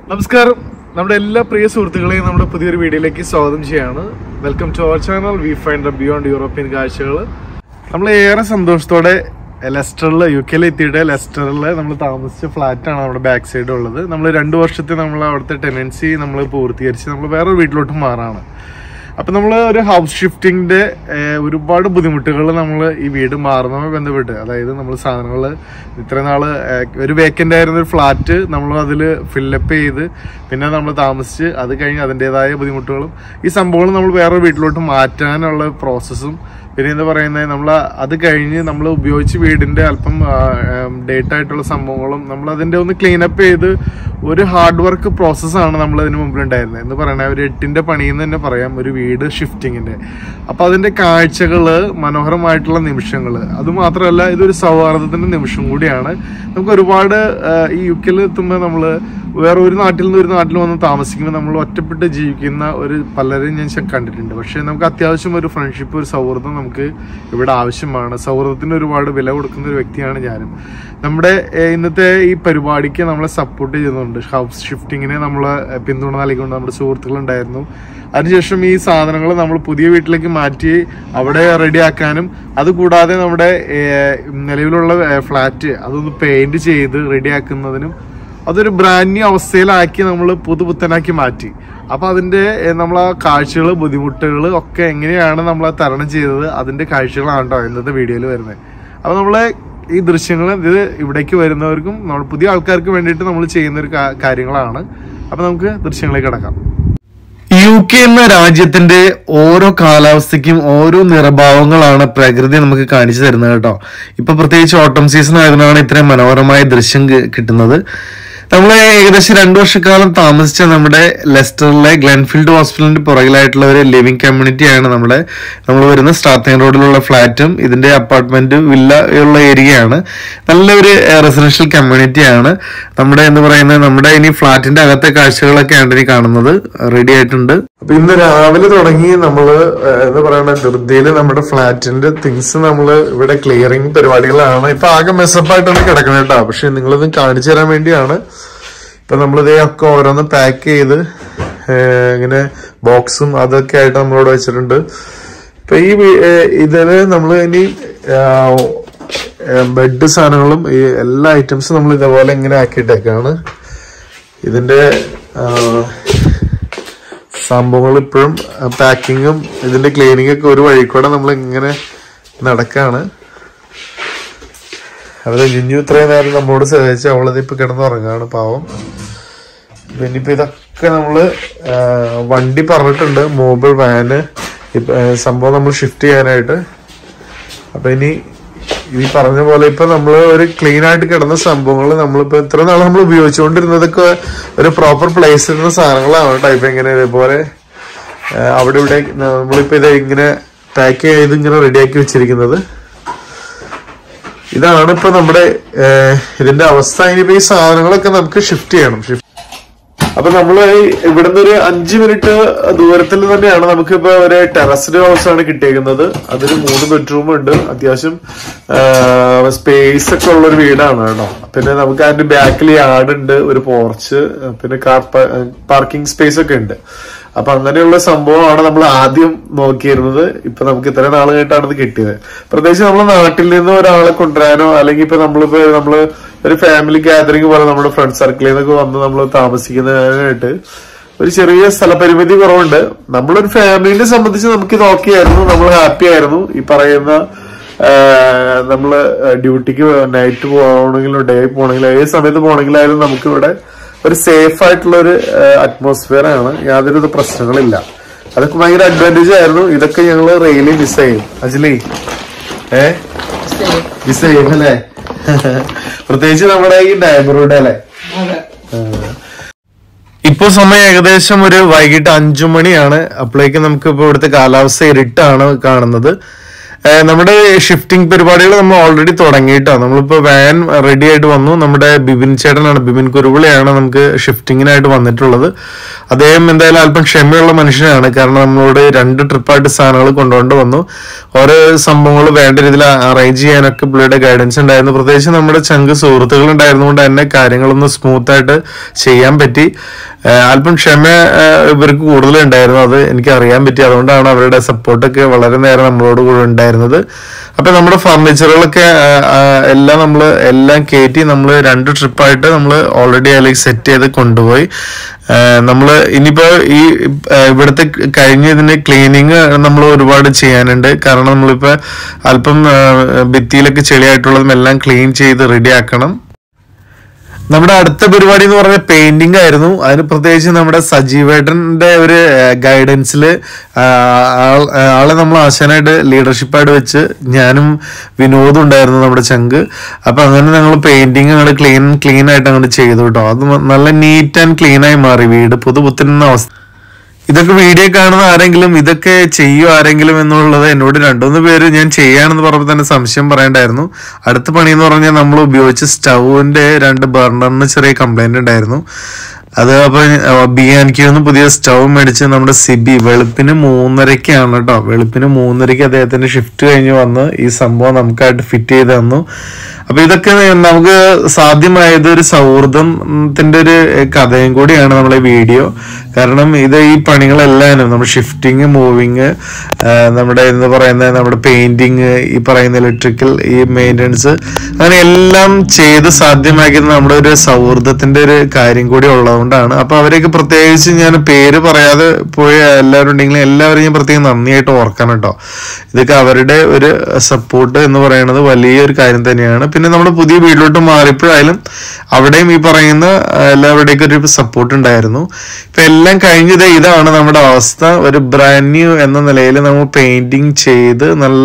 നമസ്കാരം നമ്മുടെ എല്ലാ പ്രിയ സുഹൃത്തുക്കളെയും നമ്മുടെ പുതിയൊരു വീഡിയോയിലേക്ക് സ്വാഗതം ചെയ്യാണ് welcome to our channel we find beyond European കാഴ്ചകൾ നമ്മൾ ഏറെ സന്തോഷത്തോടെ ലെസ്റ്ററിൽ യു കെയിൽ എത്തിയിട്ട് ലെസ്റ്ററിൽ നമ്മൾ താമസിച്ച ഫ്ലാറ്റാണ് നമ്മുടെ ബാക്ക് സൈഡ് ഉള്ളത് നമ്മൾ രണ്ട് വർഷത്തെ നമ്മൾ അവിടുത്തെ ടെനൻസി നമ്മൾ പൂർത്തീകരിച്ച് നമ്മൾ വേറൊരു വീട്ടിലോട്ട് മാറാണ് അപ്പൊ നമ്മൾ ഒരു ഹൗസ് ഷിഫ്റ്റിങ്ങിന്റെ ഒരുപാട് ബുദ്ധിമുട്ടുകൾ നമ്മൾ ഈ വീട് മാറുന്നതുമായി ബന്ധപ്പെട്ട് അതായത് നമ്മൾ സാധനങ്ങൾ ഇത്ര നാള് ഏഹ്, ഒരു വേക്കൻ്റ് ആയിരുന്ന ഒരു ഫ്ലാറ്റ് നമ്മൾ അതിൽ ഫില്ലപ്പ് ചെയ്ത് പിന്നെ നമ്മൾ താമസിച്ച് അത് കഴിഞ്ഞ് അതിൻ്റെതായ ബുദ്ധിമുട്ടുകളും ഈ സംഭവങ്ങൾ നമ്മൾ വേറെ വീട്ടിലോട്ട് മാറ്റാനുള്ള പ്രോസസ്സും പിന്നെ എന്താ പറയുന്നത് നമ്മൾ അത് കഴിഞ്ഞ് നമ്മൾ ഉപയോഗിച്ച് വീടിന്റെ അല്പം ഡേറ്റ് ആയിട്ടുള്ള സംഭവങ്ങളും നമ്മൾ അതിന്റെ ഒന്ന് ക്ലീൻ അപ്പ് ചെയ്ത് ഒരു ഹാർഡ് വർക്ക് പ്രോസസ്സാണ് നമ്മൾ അതിന് മുമ്പിൽ ഉണ്ടായിരുന്നത് എന്ന് പറയണ ഒരു എട്ടിന്റെ പണിയെന്ന് തന്നെ പറയാം ഒരു വീട് ഷിഫ്റ്റിങ്ങിന്റെ അപ്പൊ അതിന്റെ കാഴ്ചകള് മനോഹരമായിട്ടുള്ള നിമിഷങ്ങള് അത് മാത്രമല്ല ഇതൊരു സൗഹാർദ്ദത്തിന്റെ നിമിഷം കൂടിയാണ് നമുക്ക് ഒരുപാട് ആ, ഈ യു കെയിൽ എത്തുമ്പോൾ നമ്മള് വേറെ ഒരു നാട്ടിൽ നിന്ന് ഒരു നാട്ടിൽ വന്ന് താമസിക്കുമ്പോൾ നമ്മൾ ഒറ്റപ്പെട്ട് ജീവിക്കുന്ന ഒരു പലരെയും ഞാൻ ശ- കണ്ടിട്ടുണ്ട് പക്ഷെ നമുക്ക് അത്യാവശ്യം ഒരു ഫ്രണ്ട്ഷിപ്പ് ഒരു സൗഹൃദം നമുക്ക് ഇവിടെ ആവശ്യമാണ് സൗഹൃദത്തിന് ഒരുപാട് വില കൊടുക്കുന്ന ഒരു വ്യക്തിയാണ് ഞാനും നമ്മുടെ ഏഹ്, ഇന്നത്തെ ഈ പരിപാടിക്ക് നമ്മളെ സപ്പോർട്ട് ചെയ്യുന്നുണ്ട് ഹൗസ് ഷിഫ്റ്റിങ്ങിനെ നമ്മൾ പിന്തുണ നൽകിക്കൊണ്ട് നമ്മുടെ സുഹൃത്തുക്കളുണ്ടായിരുന്നു അതിനുശേഷം ഈ സാധനങ്ങൾ നമ്മൾ പുതിയ വീട്ടിലേക്ക് മാറ്റി അവിടെ റെഡിയാക്കാനും അതുകൂടാതെ നമ്മുടെ ഏഹ്, നിലവിലുള്ള ഫ്ലാറ്റ് അതൊന്ന് പെയിന്റ് ചെയ്ത് റെഡിയാക്കുന്നതിനും അതൊരു ബ്രാൻഡ് ന്യൂ അവസ്ഥയിലാക്കി നമ്മൾ പുതുപുത്തനാക്കി മാറ്റി അപ്പൊ അതിന്റെ നമ്മൾ ആ കാഴ്ചകൾ ബുദ്ധിമുട്ടുകൾ ഒക്കെ എങ്ങനെയാണ് നമ്മൾ തരണം ചെയ്തത് അതിന്റെ കാഴ്ചകളാണ് കേട്ടോ ഇന്നത്തെ വീഡിയോയിൽ വരുന്നത് അപ്പൊ നമ്മളെ ഈ ദൃശ്യങ്ങൾ ഇത് ഇവിടേക്ക് വരുന്നവർക്കും നമ്മൾ പുതിയ ആൾക്കാർക്ക് വേണ്ടിയിട്ട് നമ്മൾ ചെയ്യുന്ന ഒരു കാ- കാര്യങ്ങളാണ് അപ്പൊ നമുക്ക് ദൃശ്യങ്ങളിലേക്ക് കിടക്കാം യു കെ എന്ന രാജ്യത്തിന്റെ ഓരോ കാലാവസ്ഥയ്ക്കും ഓരോ നിറഭാവങ്ങളാണ് പ്രകൃതി നമുക്ക് കാണിച്ചു തരുന്നത് കേട്ടോ ഇപ്പൊ പ്രത്യേകിച്ച് ഓട്ടം സീസൺ ആയതുകൊണ്ടാണ് ഇത്രയും മനോഹരമായ ദൃശ്യം കി- കിട്ടുന്നത് നമ്മൾ ഏകദേശം രണ്ടു വർഷക്കാലം താമസിച്ച നമ്മുടെ ലെസ്റ്ററിലെ ഗ്ലെൻഫീൽഡ് ഹോസ്പിറ്റലിന്റെ പുറകിലായിട്ടുള്ള ഒരു ലിവിംഗ് കമ്മ്യൂണിറ്റിയാണ് നമ്മുടെ നമ്മൾ വരുന്ന സ്റ്റാർത്തിങ് റോഡിലുള്ള ഫ്ലാറ്റും ഇതിന്റെ അപ്പാർട്ട്മെന്റ് വില്ല ഉള്ള ഏരിയയാണ് നല്ലൊരു റെസിഡൻഷ്യൽ കമ്മ്യൂണിറ്റിയാണ് നമ്മുടെ എന്ന് പറയുന്നത് നമ്മുടെ ഇനി ഫ്ലാറ്റിന്റെ അകത്തെ കാഴ്ചകളൊക്കെയാണ് ഇനി കാണുന്നത് റെഡി ആയിട്ടുണ്ട് അപ്പൊ ഇന്ന് രാവിലെ തുടങ്ങി നമ്മള് ഏഹ്, എന്താ പറയണ ധൃതിയില് നമ്മുടെ ഫ്ലാറ്റിന്റെ തിങ്സ് നമ്മള് ഇവിടെ ക്ലിയറിംഗ് പരിപാടികളാണ് ഇപ്പൊ ആകെ മെസ്സപ്പായിട്ടാണ് കിടക്കുന്നത് കേട്ടോ പക്ഷെ നിങ്ങളിത് കാണിച്ചു തരാൻ വേണ്ടിയാണ് ഇപ്പൊ നമ്മളിതേ ഒക്കെ ഓരോന്ന് പാക്ക് ചെയ്ത് ഏഹ്, ഇങ്ങനെ ബോക്സും അതൊക്കെ ആയിട്ട് നമ്മളിവിടെ വെച്ചിട്ടുണ്ട് ഇപ്പൊ ഈ വീ- ഏഹ്, ഇതില് നമ്മൾ ഇനി ബെഡ് സാധനങ്ങളും ഈ എല്ലാ ഐറ്റംസും നമ്മൾ ഇതേപോലെ ഇങ്ങനെ ആക്കിയിട്ടേക്കാണ് ഇതിന്റെ ആ, സംഭവങ്ങൾ ഇപ്പോഴും പാക്കിങ്ങും ഇതിന്റെ ക്ലീനിങ് ഒക്കെ ഒരു വഴി കൂടെ നമ്മൾ ഇങ്ങനെ നടക്കാണ് അവരെ ജിഞ്ഞു ഇത്രയും നേരം നമ്മളോട് സഹായിച്ച് അവളത് ഇപ്പൊ കിടന്നുറങ്ങാണ് പാവം പിന്നിപ്പോ ഇതൊക്കെ നമ്മള് ആ, വണ്ടി പറഞ്ഞിട്ടുണ്ട് മൊബൈൽ വാന് ഇപ്പ- ആ, സംഭവം നമ്മൾ ഷിഫ്റ്റ് ചെയ്യാനായിട്ട് അപ്പൊ ഇനി ഈ പറഞ്ഞ പോലെ ഇപ്പൊ നമ്മള് ഒരു ക്ലീൻ ആയിട്ട് കിടന്ന സംഭവങ്ങൾ നമ്മളിപ്പോ ഇത്ര നാൾ നമ്മൾ ഉപയോഗിച്ചുകൊണ്ടിരുന്നതൊക്കെ ഒരു പ്രോപ്പർ പ്ലേസ് ഇരുന്ന സാധനങ്ങളാണ് കേട്ടോ ഇപ്പൊ ഇങ്ങനെ ഇതേപോലെ ആ, അവിടെ ഇവിടെ നമ്മളിപ്പോ ഇത് ഇങ്ങനെ പാക്ക് ചെയ്ത് ഇങ്ങനെ റെഡിയാക്കി വെച്ചിരിക്കുന്നത് ഇതാണ് ഇപ്പൊ നമ്മുടെ ഏഹ്, ഇതിന്റെ അവസ്ഥ ഇനിയിപ്പോ ഈ സാധനങ്ങളൊക്കെ നമുക്ക് ഷിഫ്റ്റ് ചെയ്യണം ഷിഫ്റ്റ് അപ്പൊ നമ്മള് ഇവിടുന്ന് ഒരു അഞ്ചു മിനിറ്റ് ദൂരത്തിൽ തന്നെയാണ് നമുക്കിപ്പോ ഒരു ടെറസ്ഡ് ഹൗസ് ആണ് കിട്ടിയേക്കുന്നത് അതിന് മൂന്ന് ബെഡ്റൂം ഉണ്ട് അത്യാവശ്യം സ്പേസ് ഒക്കെ ഉള്ള ഒരു വീടാണ് കേട്ടോ പിന്നെ നമുക്ക് അതിന്റെ ബാക്കിൽ യാർഡ് ഉണ്ട് ഒരു പോർച്ച് പിന്നെ കാർ പാർക്കിംഗ് സ്പേസ് ഒക്കെ ഉണ്ട് അപ്പൊ അങ്ങനെയുള്ള സംഭവമാണ് നമ്മൾ ആദ്യം നോക്കിയിരുന്നത് ഇപ്പൊ നമുക്ക് ഇത്ര നാൾ കഴിഞ്ഞിട്ടാണ് ഇത് കിട്ടിയത് പ്രത്യേകിച്ച് നമ്മുടെ നാട്ടിൽ നിന്ന് ഒരാളെ കൊണ്ടുവരാനോ അല്ലെങ്കിൽ ഇപ്പൊ നമ്മളിപ്പോ നമ്മള് ഒരു ഫാമിലി ഗാദറിംഗ് പോലെ നമ്മുടെ ഫ്രണ്ട് സർക്കിളിൽ നിന്നൊക്കെ വന്ന് നമ്മൾ താമസിക്കുന്നതിനായിട്ട് ഒരു ചെറിയ സ്ഥലപരിമിതി കുറവുണ്ട് നമ്മളൊരു ഫാമിലിനെ സംബന്ധിച്ച് നമുക്ക് ഇത് ഓക്കെ ആയിരുന്നു നമ്മൾ ഹാപ്പി ആയിരുന്നു ഈ പറയുന്ന ആഹ് നമ്മള് ഡ്യൂട്ടിക്ക് നൈറ്റ് പോകണമെങ്കിലും ഡേ പോകണമെങ്കിലും ഏത് സമയത്ത് പോകണമെങ്കിലായാലും നമുക്ക് ഇവിടെ ഒരു സേഫ് ആയിട്ടുള്ള ഒരു അറ്റ്മോസ്ഫിയർ ആണ് യാതൊരു ഇത് പ്രശ്നങ്ങളില്ല അതൊക്കെ ഭയങ്കര അഡ്വാൻറ്റേജ് ആയിരുന്നു ഇതൊക്കെ ഞങ്ങൾ റെയിലി മിസ് ചെയ്യും അജിലേ ഏ മിസ് ചെയ്യും അല്ലേ പ്രത്യേകിച്ച് നമ്മുടെ ഈ നൈബർഹുഡ് അല്ലേ ഇപ്പൊ സമയം ഏകദേശം ഒരു വൈകിട്ട് അഞ്ചു മണിയാണ് അപ്പോഴേക്കും നമുക്ക് ഇപ്പൊ ഇവിടുത്തെ കാലാവസ്ഥ ഇരുട്ടാണ് കാണുന്നത് ഏഹ് നമ്മുടെ ഷിഫ്റ്റിംഗ് പരിപാടികൾ നമ്മൾ ഓൾറെഡി തുടങ്ങിയിട്ടാണ് നമ്മളിപ്പോ വാൻ റെഡി ആയിട്ട് വന്നു നമ്മുടെ ബിബിൻ ചേട്ടനാണ് ബിബിൻ കുരുവിളിയാണ് നമുക്ക് ഷിഫ്റ്റിങ്ങിനായിട്ട് വന്നിട്ടുള്ളത് അദ്ദേഹം എന്തായാലും അല്പം ക്ഷമയുള്ള മനുഷ്യനാണ് കാരണം നമ്മളോട് രണ്ട് ട്രിപ്പായിട്ട് സാധനങ്ങൾ കൊണ്ടുകൊണ്ട് വന്നു ഓരോ സംഭവങ്ങൾ വേണ്ട രീതിയിൽ അറേഞ്ച് ചെയ്യാനൊക്കെ പുള്ളിയുടെ ഗൈഡൻസ് ഉണ്ടായിരുന്നു പ്രത്യേകിച്ച് നമ്മുടെ ചങ്ക് സുഹൃത്തുക്കൾ ഉണ്ടായിരുന്നുകൊണ്ട് തന്നെ കാര്യങ്ങളൊന്ന് സ്മൂത്ത് ആയിട്ട് ചെയ്യാൻ പറ്റി ആഹ് അല്പം ക്ഷമ ആഹ് ഇവർക്ക് കൂടുതൽ ഉണ്ടായിരുന്നു അത് എനിക്ക് അറിയാൻ പറ്റി അതുകൊണ്ടാണ് അവരുടെ സപ്പോർട്ടൊക്കെ വളരെ നേരം നമ്മളോട് കൂടെ ഉണ്ടായിരുന്നത് അപ്പൊ നമ്മുടെ ഫർണിച്ചറുകളൊക്കെ ആഹ് ആഹ് എല്ലാം നമ്മൾ എല്ലാം കയറ്റി നമ്മൾ രണ്ട് ട്രിപ്പായിട്ട് നമ്മൾ ഓൾറെഡി അതിലേക്ക് സെറ്റ് ചെയ്ത് കൊണ്ടുപോയി നമ്മൾ ഇനിയിപ്പോ ഈ ആഹ് ഇവിടുത്തെ കഴിഞ്ഞ ഇതിന് ക്ലീനിങ് നമ്മൾ ഒരുപാട് ചെയ്യാനുണ്ട് കാരണം നമ്മളിപ്പോ അല്പം ആഹ് ഭിത്തിയിലൊക്കെ ചെളിയായിട്ടുള്ളതും എല്ലാം ക്ലീൻ ചെയ്ത് റെഡി ആക്കണം നമ്മുടെ അടുത്ത പരിപാടി എന്ന് പറഞ്ഞാൽ പെയിന്റിംഗ് ആയിരുന്നു അതിന് പ്രത്യേകിച്ച് നമ്മുടെ സജീവേട്ടന്റെ ഒരു ഗൈഡൻസിൽ ആളെ നമ്മൾ ആശാനായിട്ട് ലീഡർഷിപ്പായിട്ട് വെച്ച് ഞാനും വിനോദം ഉണ്ടായിരുന്നു നമ്മുടെ ചങ്ക് അപ്പൊ അങ്ങനെ ഞങ്ങൾ പെയിന്റിങ് അങ്ങോട്ട് ക്ലീൻ ക്ലീൻ ആയിട്ട് അങ്ങോട്ട് ചെയ്തു കേട്ടോ അത് നല്ല നീറ്റ് ആൻഡ് ക്ലീൻ ആയി മാറി വീട് പുതുപുത്തുന്ന അവസ്ഥ ഇതൊക്കെ വീഡിയോ കാണുന്ന ആരെങ്കിലും ഇതൊക്കെ ചെയ്യോ ആരെങ്കിലും എന്നുള്ളത് എന്നോട് രണ്ടുമൂന്ന് പേര് ഞാൻ ചെയ്യാണെന്ന് പറഞ്ഞപ്പോൾ തന്നെ സംശയം പറയണ്ടായിരുന്നു അടുത്ത പണി എന്ന് പറഞ്ഞാൽ നമ്മൾ ഉപയോഗിച്ച സ്റ്റൗവിന്റെ രണ്ട് ബർണറിന് ചെറിയ കംപ്ലൈന്റ് ഉണ്ടായിരുന്നു അത് അപ്പൊ ബി എനിക്ക് ഒന്ന് പുതിയ സ്റ്റൗ മേടിച്ച് നമ്മുടെ സിബി വെളുപ്പിന് മൂന്നരക്കാണ് കേട്ടോ വെളുപ്പിന് മൂന്നരക്ക് അദ്ദേഹത്തിന്റെ ഷിഫ്റ്റ് കഴിഞ്ഞ് വന്ന് ഈ സംഭവം നമുക്കായിട്ട് ഫിറ്റ് ചെയ്ത് തന്നു അപ്പൊ ഇതൊക്കെ നമുക്ക് സാധ്യമായത് ഒരു സൗഹൃദത്തിന്റെ ഒരു കഥയും കൂടിയാണ് നമ്മളെ വീഡിയോ കാരണം ഇത് ഈ പണികളെല്ലാം നമ്മുടെ ഷിഫ്റ്റിങ് മൂവിങ് നമ്മുടെ എന്താ പറയുന്നത് നമ്മുടെ പെയിന്റിങ് ഈ പറയുന്ന ഇലക്ട്രിക്കൽ ഈ മെയിൻ്റനൻസ് അങ്ങനെ എല്ലാം ചെയ്ത് സാധ്യമാക്കിയത് നമ്മുടെ ഒരു സൗഹൃദത്തിന്റെ ഒരു കാര്യം കൂടി ഉള്ളതുകൊണ്ടാണ് അപ്പൊ അവരെയൊക്കെ പ്രത്യേകിച്ച് ഞാൻ പേര് പറയാതെ പോയ എല്ലാവരും ഉണ്ടെങ്കിലും എല്ലാവരും ഞാൻ പ്രത്യേകം നന്ദിയായിട്ട് ഓർക്കണം കേട്ടോ ഇതൊക്കെ അവരുടെ ഒരു സപ്പോർട്ട് എന്ന് പറയുന്നത് വലിയൊരു കാര്യം തന്നെയാണ് പിന്നെ നമ്മുടെ പുതിയ വീട്ടിലോട്ട് മാറിയപ്പോഴായാലും അവിടെയും ഈ പറയുന്ന എല്ലാവരുടെയൊക്കെ ഒരു സപ്പോർട്ട് ഉണ്ടായിരുന്നു ഇപ്പൊ എല്ലാം കഴിഞ്ഞത് ഇതാണ് നമ്മുടെ അവസ്ഥ ഒരു ബ്രാൻഡ് ന്യൂ എന്ന നിലയിൽ നമ്മൾ പെയിന്റിങ് ചെയ്ത് നല്ല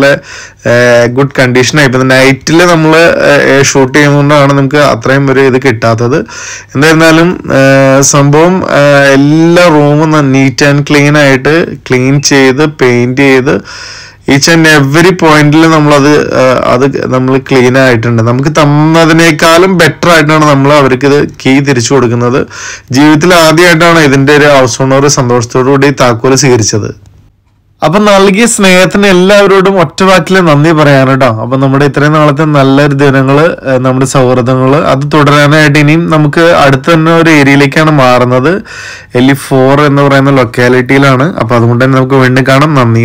ഗുഡ് കണ്ടീഷനായി ഇപ്പൊ നൈറ്റിൽ നമ്മൾ ഷൂട്ട് ചെയ്യുന്നതുകൊണ്ടാണ് നമുക്ക് അത്രയും ഒരു ഇത് കിട്ടാത്തത് എന്തായിരുന്നാലും ഏഹ് സംഭവം ഏഹ് എല്ലാ റൂമും നീറ്റ് ആൻഡ് ക്ലീൻ ആയിട്ട് ക്ലീൻ ചെയ്ത് പെയിന്റ് ചെയ്ത് ഈച്ച് ആൻഡ് എവറി പോയിന്റിൽ നമ്മളത് ആഹ് അത് നമ്മൾ ക്ലീൻ ആയിട്ടുണ്ട് നമുക്ക് തന്നതിനേക്കാളും ബെറ്റർ ആയിട്ടാണ് നമ്മൾ അവർക്ക് ഇത് കീ തിരിച്ചു കൊടുക്കുന്നത് ജീവിതത്തിൽ ആദ്യമായിട്ടാണ് ഇതിന്റെ ഒരു ഹൗസ് ഓണർ സന്തോഷത്തോടു കൂടി താക്കോല് സ്വീകരിച്ചത് അപ്പൊ നൽകിയ സ്നേഹത്തിന് എല്ലാവരോടും ഒറ്റ വാക്കിൽ നന്ദി പറയാൻ കേട്ടോ അപ്പൊ നമ്മുടെ ഇത്രയും നാളത്തെ നല്ലൊരു ദിനങ്ങള് ഏഹ് നമ്മുടെ സൗഹൃദങ്ങള് അത് തുടരാനായിട്ട് ഇനിയും നമുക്ക് അടുത്ത തന്നെ ഒരു ഏരിയയിലേക്കാണ് മാറുന്നത് എലി ഫോർ എന്ന് പറയുന്ന ലൊക്കാലിറ്റിയിലാണ് അപ്പൊ അതുകൊണ്ട് തന്നെ നമുക്ക് വീണ്ടും കാണാം നന്ദി